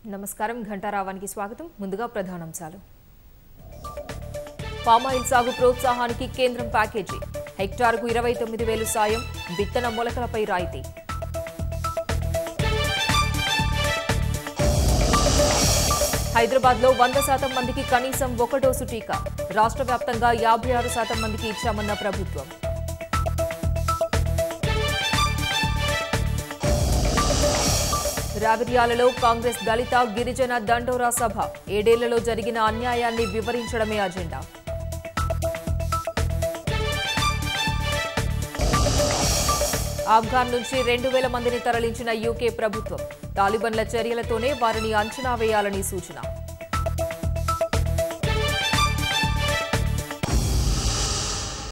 నమస్కారం ఘంటారావానికి స్వాగతం ముందుగా ప్రధానాంశాలు పామాయిల్ సాగు ప్రోత్సాహానికి కేంద్రం ప్యాకేజీ హెక్టార్కు ఇరవై తొమ్మిది వేలు సాయం విత్తన మొలకలపై రాయితీ హైదరాబాద్లో వంద శాతం మందికి కనీసం ఒక డోసు టీకా రాష్ట్ర వ్యాప్తంగా యాభై ఆరు శాతం మందికి ఇచ్చామన్న ప్రభుత్వం రావిర్యాలలో కాంగ్రెస్ దళిత గిరిజన దండోరా సభ ఏడేళ్లలో జరిగిన అన్యాయాన్ని వివరించడమే అజెండా ఆఫ్ఘాన్ నుంచి రెండు వేల మందిని తరలించిన యూకే ప్రభుత్వం తాలిబన్ల చర్యలతోనే వారిని అంచనా వేయాలని సూచన